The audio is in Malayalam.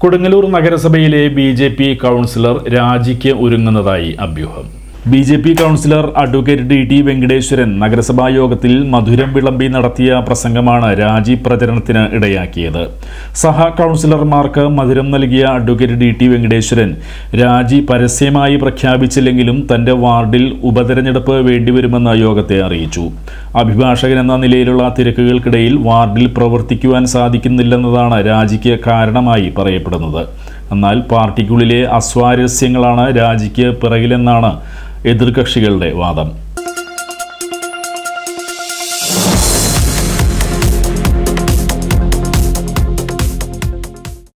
കൊടുങ്ങല്ലൂർ നഗരസഭയിലെ ബി ജെ പി കൗൺസിലർ രാജിക്ക് ഒരുങ്ങുന്നതായി അഭ്യൂഹം B J P councillor advocate D T Venkateswaran നഗരസഭാ യോഗത്തിൽ മധുരം വിളമ്പി നടത്തിയ പ്രസംഗമാണ് രാജി പ്രചരണത്തിന് ഇടയാക്കിയത് സഹ കൗൺസിലർമാർക്ക് മധുരം നൽകിയ അഡ്വക്കേറ്റ് ഡി ടി വെങ്കടേശ്വരൻ രാജി പരസ്യമായി പ്രഖ്യാപിച്ചില്ലെങ്കിലും തന്റെ വാർഡിൽ ഉപതെരഞ്ഞെടുപ്പ് വേണ്ടിവരുമെന്ന് യോഗത്തെ അറിയിച്ചു അഭിഭാഷകൻ എന്ന നിലയിലുള്ള തിരക്കുകൾക്കിടയിൽ വാർഡിൽ പ്രവർത്തിക്കുവാൻ സാധിക്കുന്നില്ലെന്നതാണ് രാജിക്ക് കാരണമായി പറയപ്പെടുന്നത് എന്നാൽ പാർട്ടിക്കുള്ളിലെ അസ്വാരസ്യങ്ങളാണ് രാജിക്ക് പിറകിലെന്നാണ് എതിർകക്ഷികളുടെ വാദം